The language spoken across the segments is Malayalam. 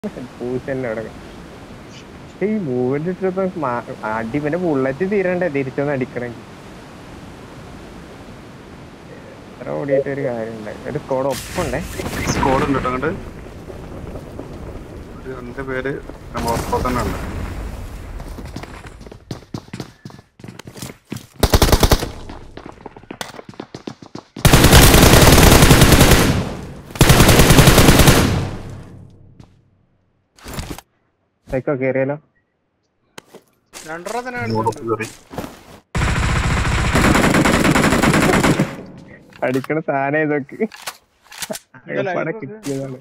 പൂച്ചന്നെ അവിടെ പക്ഷെ ഈ മൂവ്മെന്റ് ഇട്ടപ്പോ മാ- അടി പിന്നെ ബുള്ളറ്റ് തീരണ്ടേ തിരിച്ചൊന്ന് അടിക്കണമെങ്കിൽ എത്ര ഓടിയിട്ട് ഒരു കാര്യം ഉണ്ടായി ഒരു സ്കോഡ് ഒപ്പുണ്ടേ സ്കോഡ് ഉണ്ട് കേട്ടോ അങ്ങോട്ട് ഒരു രണ്ട് പേര് നമ്മൾ ഒപ്പം തന്നെ ഉണ്ട് സൈക്കോ കേറിയാലോ രണ്ടെണ്ണം തന്നെ ഇങ്ങോട്ട് കണ്ടിട്ടുണ്ട്. കയറി അടിക്കണ സാധനം ഇതൊക്കെ ഇതല്ല, ആകെപ്പാടെ ഇതൊക്കെ. കിട്ടിയതാണ്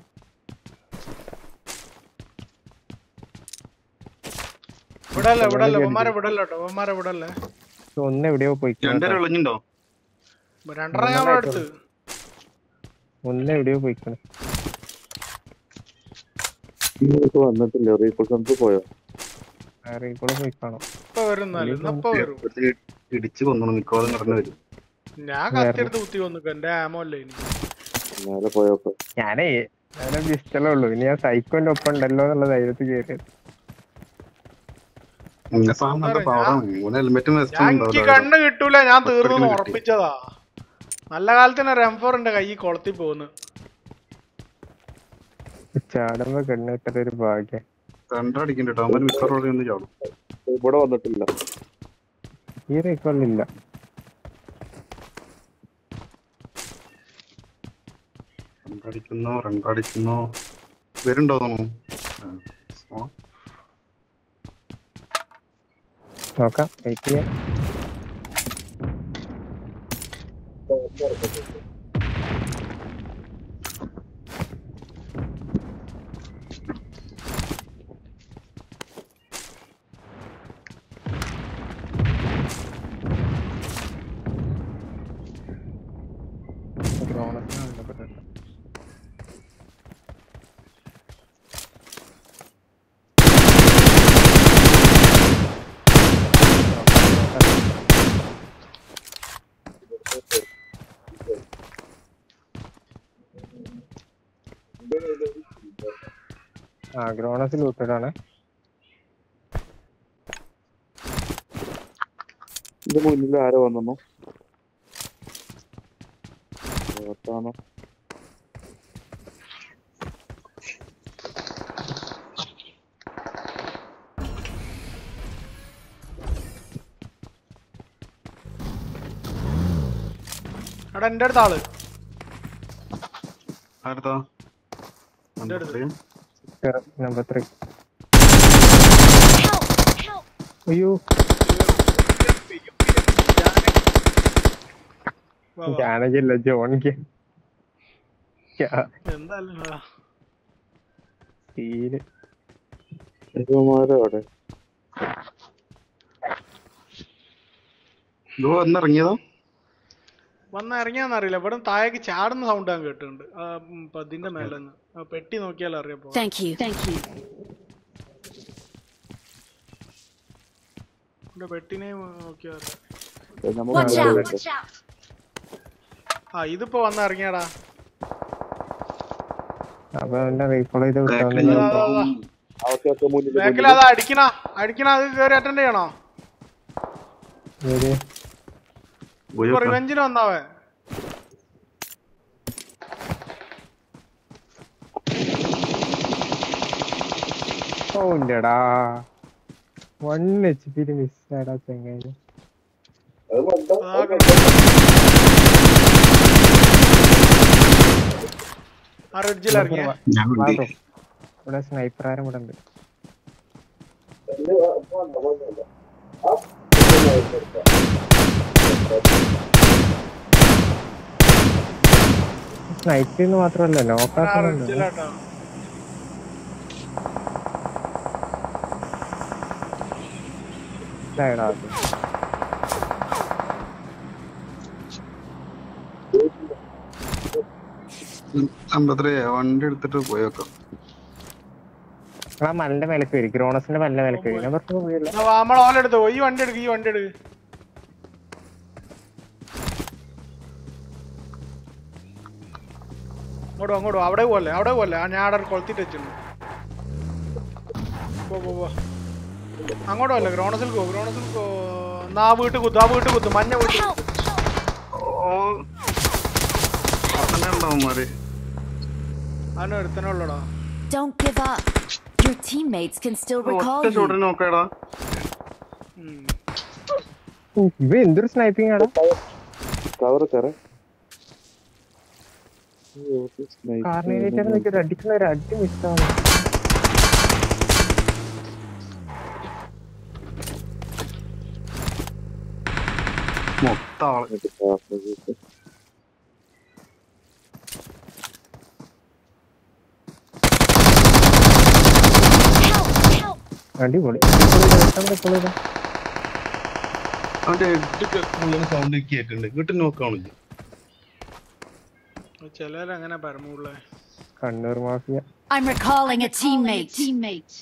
ഇവിടെ അല്ല ഇവിടെ അല്ല ഇവന്മാരെ ഇവിടെ അല്ല കേട്ടോ ഇവന്മാരെ ഇവിടെ അല്ലേ പക്ഷെ ഒന്ന് എവിടെയോ പോയി രണ്ടുപേരും എളിഞ്ഞുണ്ടോ രണ്ടെണ്ണം ഞാൻ ഇവിടെ എടുത്ത് ഒന്ന് എവിടെയോ പോയിക്കണേ നിങ്ങൾക്ക് വന്നിട്ടില്ല റീകോൾ സെന്റർ പോയോ കൂടെ പോയി കാണാം ഇപ്പൊ വരും എന്നാലും ഇന്ന് ഇപ്പൊ വരും ഒരു ഇടിച്ച് കൊന്നു മിക്കവാറും കടന്നു വരും ഞാൻ കത്തിയെടുത്ത് കുത്തി വന്നു എന്റെ ആമോ അല്ലേ ഇനി നേരെ പോയോക്കെ ഞാനേ ഞാനെ പിസ്റ്റലേ ഉള്ളൂ ഇനി ഞാൻ സൈക്കോന്റെ ഒപ്പം ഉണ്ടല്ലോ എന്നുള്ള ധൈര്യത്തിൽ കയറിയത് ഇങ്ങനെ സാധനം നല്ല പവറാണ് ഇങ്ങനെ ഹെൽമെറ്റും ഞാൻ വെസ്റ്റും എനിക്ക് ഉണ്ടാവില്ല കണ്ണ് കിട്ടൂല ഞാൻ തീർന്നു ഒറ്റയ്ക്ക് ഉറപ്പിച്ചതാ നല്ല കാലത്തിന് ഒരു എംഫോർ എന്റെ കൈ കൊളത്തി പോന്ന് ചാടുമ്പോ കണ്ണ് കിട്ടൽ ഒരു ഭാഗ്യം രണ്ടടിക്കണ്ട കേട്ടോ അവൻ മിക്കവാറും ഒന്ന് ചാടും ഇവിടെ വന്നിട്ടില്ല ഈ റീക്കോളിലില്ല രണ്ടടിക്കുന്നോ രണ്ടടിക്കുന്നോ വരുണ്ടോ തോന്നുന്നു ആ. നോക്കാം വെയിറ്റ് ചെയ്യാം ഗ്രോണസിനെ കണ്ടപ്പെട്ടിട്ടുണ്ട്. ആ ഗ്രോണസ് ലൂട്ടഡാണ് എന്റെ മുന്നിൽ ആരോ വന്നു ഓട്ടാണോ എടാ എന്റെ അടുത്ത ആള് ആരതാ എൻ്റെ അടുത്ത്. നമ്പർ ത്രീ അയ്യോ വാ, വാ. ജാനകില്ല ജോണിക്ക് എന്തായാലും വാ. തീരെ ഇവന്മാരോ അവിടെ ഇതോ എന്നിറങ്ങിയതാ വന്ന് ഇറങ്ങിയാന്നറിയില്ല ഇവിടെ താഴേക്ക് ചാടുന്ന സൗണ്ട് ഞാൻ കേട്ടിട്ടുണ്ട് ആ, ഉം, ഇപ്പൊ ഇതിന്റെ മേലെന്ന് ആ, പെട്ടി നോക്കിയാൽ അറിയപ്പോ Thank you. Thank you. ഇവിടെ പെട്ടിനെ നോക്കിയാ അറിയാം. നമുക്ക് Watch ഇവിടെ out. ഉണ്ട്. ആ ഇതിപ്പോ വന്ന് ഇറങ്ങിയാടാ അപ്പൊ അവന്റെ റീഫോളോ ചെയ്ത് ബാക്കിൽ വിട്ടാൽ ഞാൻ അതാ, അതാ. അവർക്കൊക്കെ മുന്നിൽ ബാക്കിൽ അതാ അടിക്കണ അടിക്കണ അത് കേറി അറ്റൻഡ് ചെയ്യണോ പോയി ഇപ്പൊ നോക്കാം. റിവെഞ്ചിന് വന്നാവേ ഓന്റെടാ വൺ എച്ച് പിയിൽ മിസ്സാടാ ചെങ്ങായി അതാ ആ റിഡ്ജിൽ ഇറങ്ങിയ ഞാൻ വിളി. വാസു, ഇവിടെ സ്നൈപ്പർ ആരും ഇവിടെ ഉണ്ട് സ്നൈപ്പ് ചെയ്യുന്ന മാത്രമല്ല ആ നോക്കാക്കുന്നുണ്ട് റിഡ്ജിലാട്ടോ ഇതായടാ അത്. അമ്പത്രേ വണ്ടി എടുത്തിട്ട് പോയേക്കാം ആ മലന്റെ മേലേക്ക് വരും ഗ്രോണസിന്റെ മലന്റെ മേലേക്ക് വരും ഞാൻ പുറത്ത് പോയില്ല നമ്മൾ ഓലെടുത്തോ ഈ വണ്ടി എടുക്ക് ഈ വണ്ടി എടുക്ക് അങ്ങോട്ടോ അങ്ങോട്ടോ അവിടെ പോലെ അവിടെ പോലെ ആ ഞാൻ അവിടെ കൊളുത്തിട്ട് വെച്ചിട്ടുണ്ട് പോ പോ പോ അങ്ങോട്ടോ അല്ല ഗ്രോണസിൽ പോ ഗ്രോണസിൽ പോ എന്നാ ആ വീട്ടിൽ കുത്തു ആ വീട്ടിൽ കുത്തു മഞ്ഞ വീട്ടിൽ Help! ഓ തന്നെ ഉണ്ടാവുമാര് അവന് ഒരുത്തനെ ഉള്ളടാ Don't give up. Your teammates can still recall ഒറ്റ you. ഷോട്ടിന് നോക്കടാ ഉം. ഇവ എന്തൊരു സ്നൈപ്പിംഗ് ആടാ കവർ കറ കാർണിലേറ്റർ നിൽക്കൊരു അടിക്കുന്ന ഒരു അടി മിസ്സാണ് മൊത്തം ആള് Help! Help! അടിപൊളി അടിപൊളി ഇപ്പോഴും അവന്റെ ഹെഡ് സൗണ്ട് കേട്ടിട്ടുണ്ട് വീട്ടിൽ നോക്കാണില്ല ചിലരങ്ങനെ പരമുള്ളേ Kannur mafia I'm recalling a teammate. Teammate.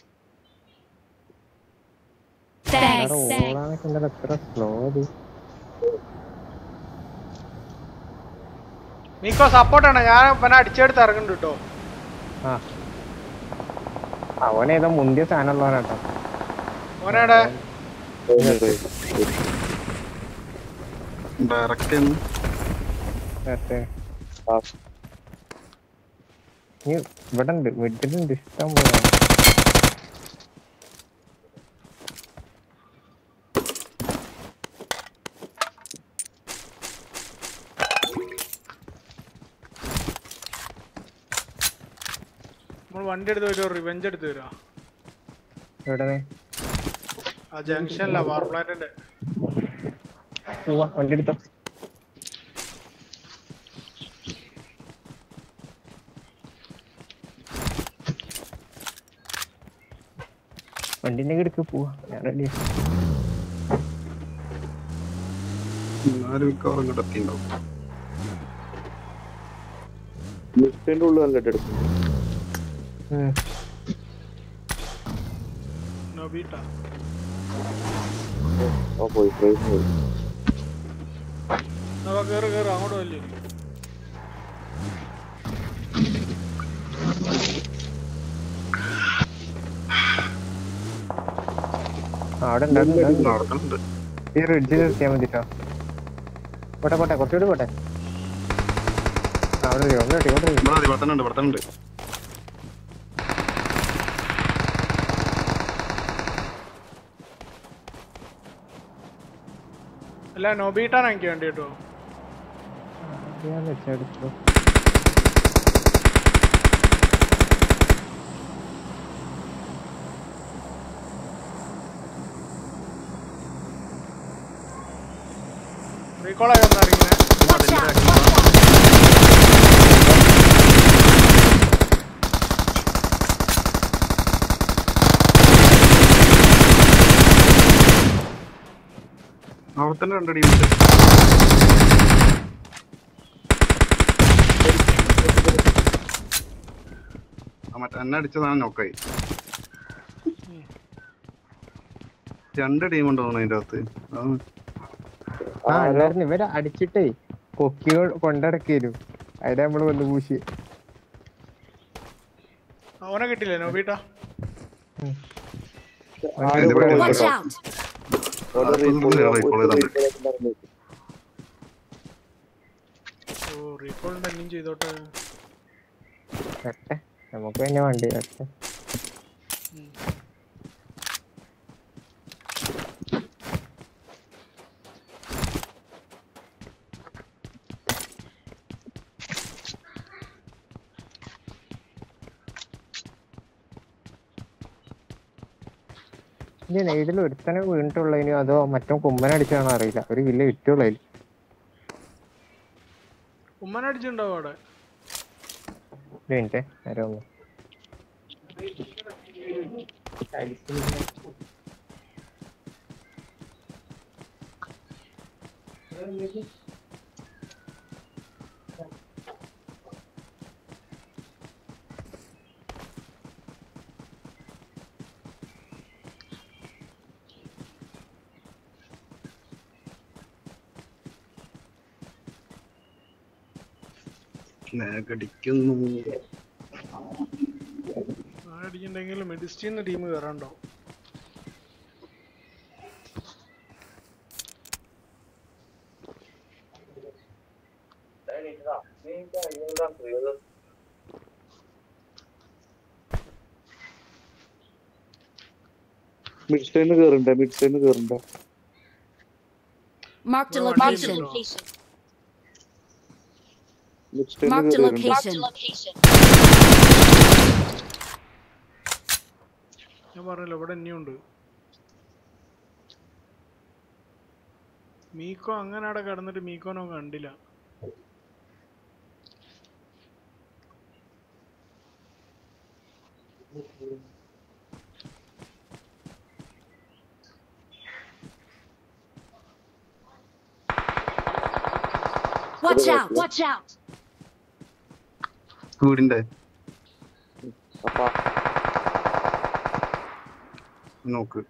Thanks. ഓടാനൊക്കെ എന്താ എത്ര സ്ലോ അത് മീക്കോ സപ്പോർട്ടാണ് ഞാൻ ഇവനെ അടിച്ചെടുത്ത് ഇറങ്ങുന്നുണ്ട് കേട്ടോ ആ അവനേതോ മുന്തിയ സാധനമുള്ളവനാട്ടോ ഓനേടെ ഡയറക്റ്റ് നേരത്തെ നീ ഇവിടെ ഉണ്ട് വീട്ടിലുണ്ട് ഇഷ്ടം പോലെ നമ്മൾ വണ്ടി എടുത്ത് വരുമോ റിവെഞ്ച് എടുത്ത് വരുമോ എവിടെ ആ ജംഗ്ഷനില്ല പവർ പ്ലാന്റിന്റെ പോവാ വണ്ടി എടുത്തോ വണ്ടിന്റെ എടുക്ക് പോവാ ഞാൻ റെഡി ആരും മിക്കവാറും ഇങ്ങോട്ട് എത്തിണ്ടാവും ലിഫ്റ്റിന്റെ ഉള്ളിൽ നല്ല എടുക്കും നൊബീട്ടാ ആ പോയി പ്രൈസ് പോയി എന്നാ കേറ് കേറ് അങ്ങോട്ട് വല്ലേ അവിടെ ഉണ്ടായിരുന്നു നടക്കുന്നുണ്ട് ഈ റിഡ്ജിൽ നിർത്തിയാൽ മതിട്ടോ പോട്ടെ പോട്ടെ കുറച്ചുകൂടി പോട്ടെ ആ, അവിടെ ഇരി, ഒന്ന് കിട്ടി, ഒന്ന് കിട്ടി. ഇവിടെ മതി, ഇവിടെ തന്നെ ഉണ്ട് ഇവിടെ തന്നെ ഉണ്ട് അല്ല നൊബീട്ടാണ് എനിക്ക് വേണ്ടി കേട്ടോ ഞാൻ വെച്ചെടുത്തു റീകോളായി വന്നാ ഇറങ്ങിനെ Watch out! Watch out! അവിടെ തന്നെ രണ്ട് ടീമുണ്ട് ആ മറ്റേ എന്നെ അടിച്ചതാണ് നോക്കായി രണ്ട് ടീമുണ്ട് തോന്നുന്നു അതിന്റെ അകത്ത് അതാണ് ആ ഉണ്ടായിരുന്നു ഇവര് അടിച്ചിട്ടേ കൊക്കികൾ കൊണ്ടിടക്കേരും അതിനെ നമ്മള് വന്ന് പൂശി അവനെ കിട്ടില്ലേ നൊബീട്ടാ Watch out! ഓ റീകോളിന്റെ എന്തും ചെയ്തോട്ടെ വരട്ടെ നമുക്ക് തന്നെ വണ്ടി വരട്ടെ ഇനി നെയ്ഡിൽ ഒരുത്തനെ വീണിട്ടുള്ളതിനോ അതോ മറ്റോ കുമ്പനടിച്ചാണോ അറിയില്ല ഒരു വില്ല കിട്ടുള്ളതിൽ ഉമ്മനടിച്ചിട്ടുണ്ടാവും അവിടെ ഒരു മിനിറ്റ് നേരെ ഒന്ന് ലാഗ് അടിക്കുന്നു അടിക്കണ്ടെങ്കിൽ മെഡിസ്റ്റീന്ന് ടീം കയറാണ്ടോ മിഡ് സ്റ്റൈന്ന് കേറുണ്ടേ മിഡ് സ്റ്റൈന്ന് കേറുണ്ടേ Marked a Well, location. location. Mid സ്റ്റൈന്ന് Marked a കേറുണ്ട് location. ഞാൻ പറഞ്ഞല്ലോ ഇവിടെ ഇനിയുണ്ട് മീക്കോ അങ്ങനെ അവിടെ കിടന്നിട്ട് മീക്കോനോ കണ്ടില്ല Watch out! Watch out! വീടിന്റെ അപ്പൊ നോക്ക്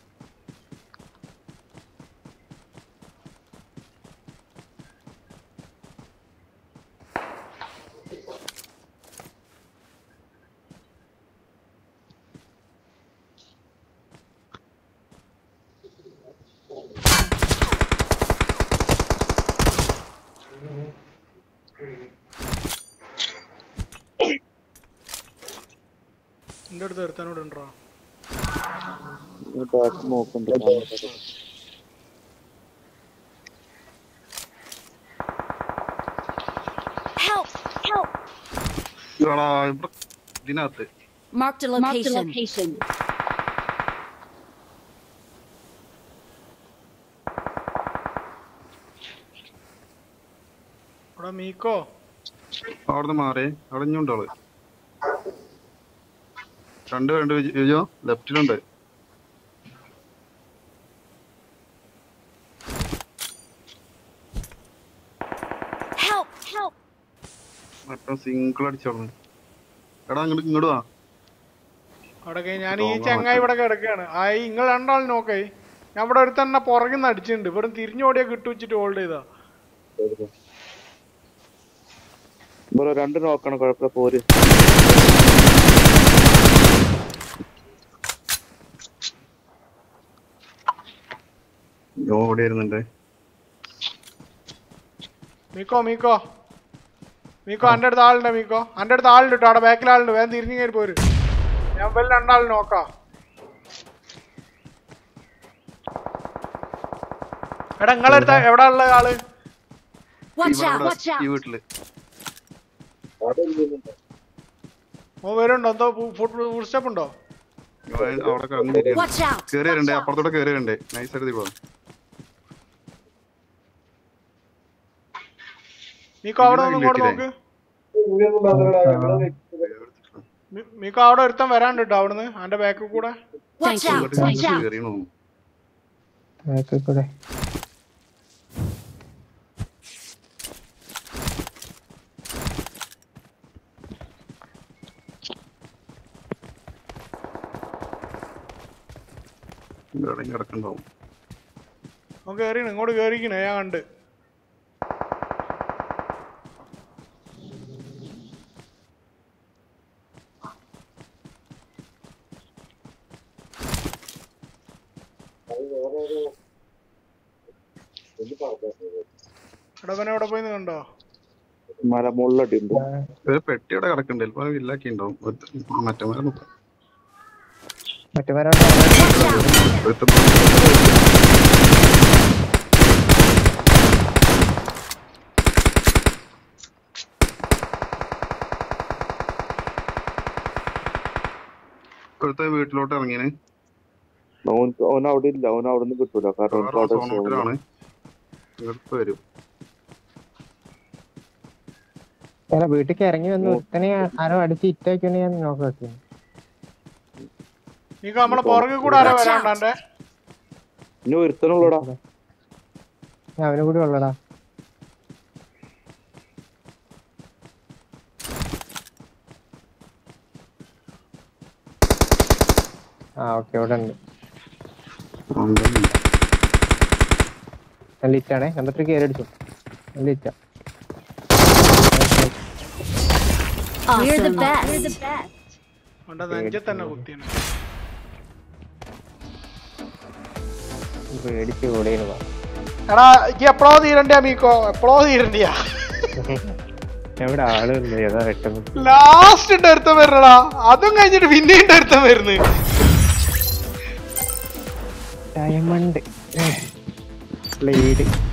എൻ്റെ അടുത്ത് ഒരുത്തനോട് ഉണ്ടോ ബാക്ക് നോക്കണ്ട Help! Help! എടാ ഇവിടെ ഇതിനകത്ത് Marked a location. ഇവിടെ മീക്കോ അവിടുന്ന് മാറി അവിടെ ഇഞ്ഞുണ്ട് ആള് രണ്ട് രണ്ട് വിജയോ ലെഫ്റ്റിലുണ്ട് Help! Help! മറ്റേ സിംഗിൾ അടിച്ചോളൂ എടാ ഇങ്ങോട്ട് ഇങ്ങോട്ട് വാ അവിടെ കഴിഞ്ഞ് ഞാൻ ഈ തോന്നാ ചങ്ങായി ഇവിടെ കിടക്കുകയാണ് ആ നിങ്ങൾ രണ്ടാൾ നോക്കേ ഞാൻ ഇവിടെ ഒരുത്തൻ എന്നെ പുറകിൽ നിന്ന് അടിച്ചിട്ടുണ്ട് ഇവിടെ തിരിഞ്ഞോടിയാ കിട്ടു വെച്ചിട്ട് ഹോൾഡ് ചെയ്താ ബ്രോ രണ്ട് നോക്കണം കുഴപ്പമില്ല പോര് ഓടി വരുന്നുണ്ട് മീക്കോ മീക്കോ മീക്കോ എൻ്റെ അടുത്ത് ആളുണ്ട് മീക്കോ എൻ്റെ അടുത്ത് ആളുണ്ട് കേട്ടോ അവിടെ ബാക്കിൽ ആളുണ്ട് വേഗം തിരിഞ്ഞു കയറി പോര് ഞാൻ വല്ല രണ്ടാൾ നോക്കാം എടാ നിങ്ങളടുത്ത എവിടെ ഉള്ള ആള് Watch ഇവിടെ out! ഇവിടെ Watch out! ഈ വീട്ടില് ഓ വരുന്നുണ്ടോ എന്തോ ഫുഡ് ഫുഡ് സ്റ്റെപ്പ് ഉണ്ടോ അവൻ അവിടെ കറങ്ങി തിരിയാണ് Watch out! കേറി വരണ്ടേ അപ്പുറത്തോടെ കേറി വരണ്ടേ നൈസ് ആയിട്ട് പോവാം മീക്കോ അവിടെ ഒന്ന് ഇങ്ങോട്ട് നോക്ക് മി- മീക്കോ അവിടെ ഒരുത്തൻ വരാണ്ട് കേട്ടോ അവിടുന്ന് എൻ്റെ ബാക്കിൽ കൂടെ Watch out! Watch out! കേറിയണോ ബാക്കിൽ കൂടെ എവിടെയും കിടക്കണ്ടാവും അവൻ കേറിയാണ് ഇങ്ങോട്ട് കേറിക്കണേ ഞാൻ കണ്ട് എടവനെ എവിടെ പോയി കണ്ടോ മല മുള്ളടിയുണ്ട് ഒരു പെട്ടി അവിടെ കിടക്കണ്ടേ ചിലപ്പോ വില്ലാക്കി ഉണ്ടാവും മറ്റേ മരം നോക്കാം മറ്റു മരം ഇപ്പോഴത്തെ വീട്ടിലോട്ട് ഇറങ്ങിയാണ് അവൻ അവൻ അവിടെ ഇല്ല അവൻ അവിടെ നിന്ന് കിട്ടൂല കാരണം അവൻക്ക് അവിടെ സോണോട്ടിലാണ് ഇങ്ങോട്ട് വരും അല്ല വീട്ടിലേക്ക് ഇറങ്ങി വന്ന് ഒരുത്തനെ ആരോ അടിച്ച് ഇറ്റാക്കിയാണ് ഞാൻ നോക്കി നീ നമ്മളെ പുറകിൽ കൂടെ ആരോ വരാണ്ടേ ഇനി ഒരുത്തനുള്ളടാ അവനും കൂടി ഉള്ളടാ ആ ഓക്കെ ഇവിടെ ഉണ്ട് നല്ല ഇറ്റാണേ എന്നിട്ട് കയറി അടിച്ചു നല്ല ഇറ്റ We're the best. അവന്റെ നെഞ്ചെ തന്നെ കുത്തിയാണ് പേടിച്ച് ഓടിയാണ് എടാ ഈ എപ്പോഴോ തീരണ്ടിയാ മീക്കോ എപ്പോഴോ തീരണ്ടിയാ എവിടെ ആള് വന്നു ഏതാ പെട്ടെന്ന് ലാസ്റ്റ് ഉണ്ട് ഒരുത്തം വരണടാ അതും കഴിഞ്ഞിട്ട് പിന്നെയും ഉണ്ട് ഒരുത്തം വരുന്നു ഡയമണ്ട് ബ്ലേഡ്